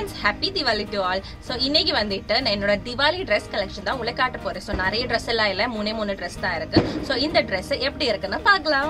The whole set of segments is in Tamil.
friends happy Diwali to all so இன்னைக்கு வந்துட்டு நான் என்னோட திவாலி ட்ரெஸ் கலெக்ஷன் தான் உங்களை காட்ட போறேன் ஸோ நிறைய ட்ரெஸ் எல்லாம் இல்லை மூணே மூணு ட்ரெஸ் தான் இருக்கு ஸோ இந்த ட்ரெஸ் எப்படி இருக்குன்னு பார்க்கலாம்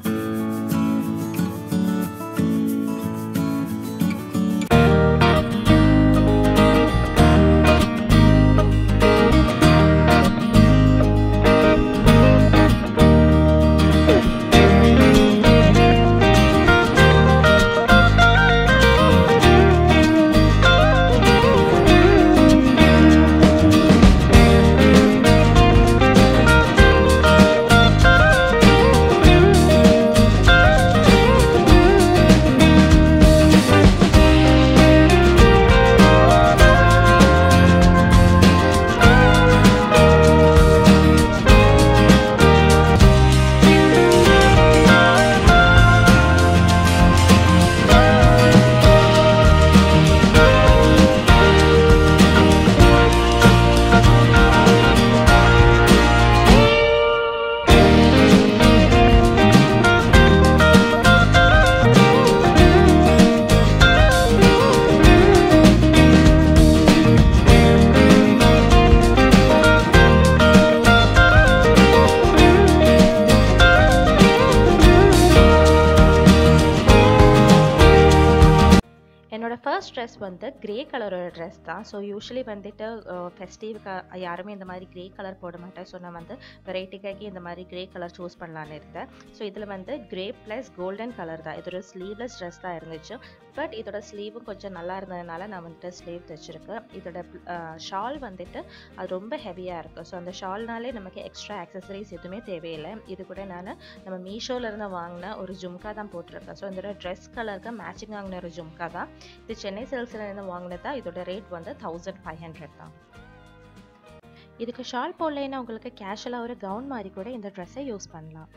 என்னோட ஃபர்ஸ்ட் ட்ரெஸ் வந்து கிரே கலரோட ட்ரெஸ் தான் ஸோ யூஸ்வலி வந்துட்டு ஃபெஸ்டிவ்க்கு யாருமே இந்த மாதிரி கிரே கலர் போட மாட்டேன் ஸோ நான் வந்து வெரைட்டிக்காகி இந்த மாதிரி கிரே கலர் சூஸ் பண்ணலான்னு இருந்தேன் ஸோ இதில் வந்து கிரே ப்ளஸ் கோல்டன் கலர் தான் இதோட ஸ்லீவ்லெஸ் ட்ரெஸ் தான் இருந்துச்சு பட் இதோட ஸ்லீவும் கொஞ்சம் நல்லா இருந்ததுனால நான் வந்துட்டு ஸ்லீவ் தைச்சிருக்கேன் இதோட ஷால் வந்துட்டு அது ரொம்ப ஹெவியாக இருக்கும் ஸோ அந்த ஷால்னாலே நமக்கு எக்ஸ்ட்ரா ஆக்சசரிஸ் எதுவுமே தேவையில்லை இது கூட நான் நம்ம மீஷோல இருந்து வாங்கின ஒரு ஜும்கா தான் போட்டிருக்கேன் ஸோ இதோட ட்ரெஸ் கலருக்கு மேட்சிங் வாங்கின ஒரு ஜும்கா தான் இது சென்னை சில்க்ஸ்ல இருந்து வாங்கினதா இதோட ரேட் வந்து தௌசண்ட் ஃபைவ் ஹண்ட்ரட் தான் இதுக்கு ஷால் போடலைன்னா உங்களுக்கு கேஷுவலாக ஒரு கவுன் மாதிரி கூட இந்த ட்ரெஸ்ஸை யூஸ் பண்ணலாம்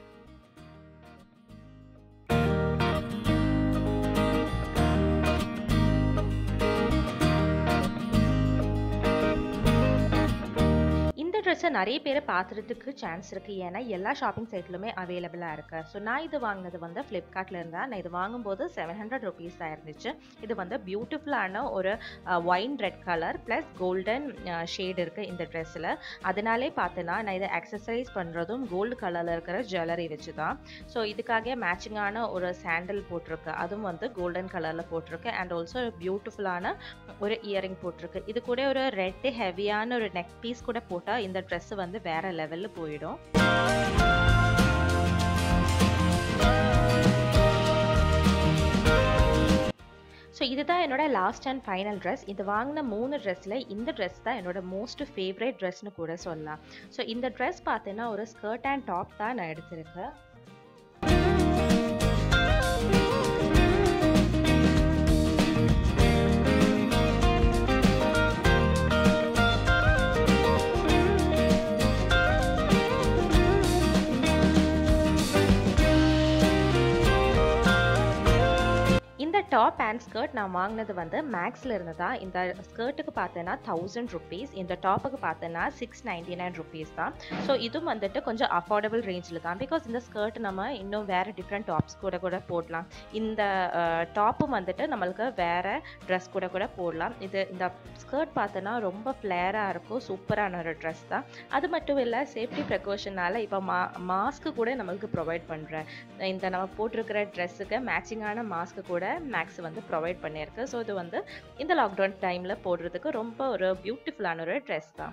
ட்ரெஸ்ஸை நிறைய பேர் பார்த்துறதுக்கு சான்ஸ் இருக்குது ஏன்னா எல்லா ஷாப்பிங் சைட்லுமே அவைலபிளாக இருக்குது ஸோ நான் இது வாங்கினது வந்து ஃப்ளிப்கார்ட்டில் இருந்தால் நான் இது வாங்கும்போது செவன் ஹண்ட்ரட் ருபீஸ் தான் இருந்துச்சு இது வந்து பியூட்டிஃபுல்லான ஒரு wine red colour plus golden shade இருக்குது இந்த ட்ரெஸ்ஸில் அதனாலே பார்த்தேன்னா நான் இதை எக்ஸசைஸ் பண்ணுறதும் கோல்டு கலரில் இருக்கிற ஜுவல்லரி வச்சு தான் ஸோ இதுக்காக மேட்சிங்கான ஒரு சாண்டல் போட்டிருக்கு அதுவும் வந்து கோல்டன் கலரில் போட்டிருக்கு அண்ட் ஆல்சோ பியூட்டிஃபுல்லான ஒரு இயரிங் போட்டிருக்கு இது கூட ஒரு ரெட் ஹெவியான ஒரு நெக் பீஸ் கூட போட்டால் இந்த ட்ரெஸ் வந்து வேற லெவலில் போயிடும் ஸோ இதுதான் என்னோட லாஸ்ட் அண்ட் ஃபைனல் ட்ரெஸ் இது வாங்கின மூணு ட்ரெஸ்ஸில் இந்த ட்ரெஸ் தான் என்னோட மோஸ்ட் ஃபேவரட் ட்ரெஸ்னு கூட சொல்லலாம் ஸோ இந்த ட்ரெஸ் பார்த்தீங்கன்னா ஒரு ஸ்கர்ட் அண்ட் டாப் தான் நான் எடுத்திருக்கேன் டாப் அண்ட் ஸ்கர்ட் நான் வாங்கினது வந்து மேக்ஸில் இருந்து தான் இந்த ஸ்கர்ட்டுக்கு பார்த்தேன்னா தௌசண்ட் ருபீஸ் இந்த டாப்புக்கு பார்த்தேன்னா சிக்ஸ் நைன்டி நைன் ருபீஸ் தான் ஸோ இதுவும் வந்துட்டு கொஞ்சம் அஃபோர்டபுள் ரேஞ்சில் தான் பிகாஸ் இந்த ஸ்கர்ட் நம்ம இன்னும் வேறு டிஃப்ரெண்ட் டாப்ஸ் கூட கூட போடலாம் இந்த டாப்பும் வந்துட்டு நம்மளுக்கு வேறு ட்ரெஸ் கூட கூட போடலாம் இது இந்த ஸ்கர்ட் பார்த்தோன்னா ரொம்ப ஃப்ளேராக இருக்கும் சூப்பரான ஒரு ட்ரெஸ் தான் அது மட்டும் இல்லை சேஃப்டி ப்ரிகாஷனால் இப்போ மா மாஸ்க்கு கூட நம்மளுக்கு ப்ரொவைட் பண்ணுறேன் இந்த நம்ம போட்டிருக்கிற ட்ரெஸ்ஸுக்கு மேட்சிங்கான மாஸ்க்கு கூட மேக்ஸ் வந்து ப்ரொவைட் பண்ணியிருக்கு ஸோ இது வந்து இந்த லாக்டவுன் டைமில் போடுறதுக்கு ரொம்ப ஒரு பியூட்டிஃபுல்லான ஒரு ட்ரெஸ் தான்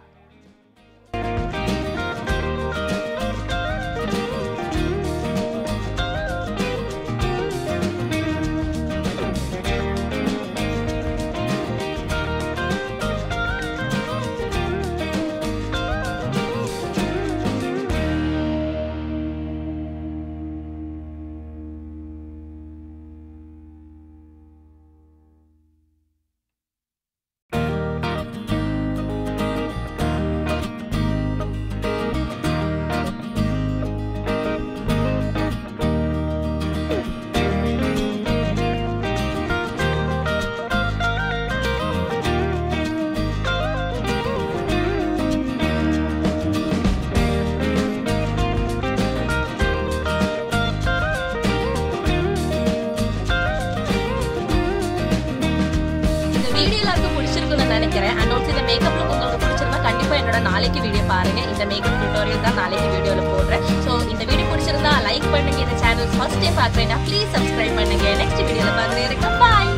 வீடியோ எல்லாருக்கும் பிடிச்சிருக்குன்னு நினைக்கிறேன் அண்ட் ஆல்சோ இந்த மேக்கப் லுக் உங்களுக்கு பிடிச்சிருந்தா கண்டிப்பா என்னோட நாளைக்கு வீடியோ பாருங்க இந்த மேக்கப் டியூட்டோரியல் தான் நாளைக்கு வீடியோல போடுறேன் ஸோ இந்த வீடியோ பிடிச்சிருந்தா லைக் பண்ணுங்க இந்த சேனல் ஃபர்ஸ்ட் டைம் பார்க்குறேன்னா ப்ளீஸ் சப்ஸ்கிரைப் பண்ணுங்க நெக்ஸ்ட் வீடியோல பார்க்குறேன் பாய்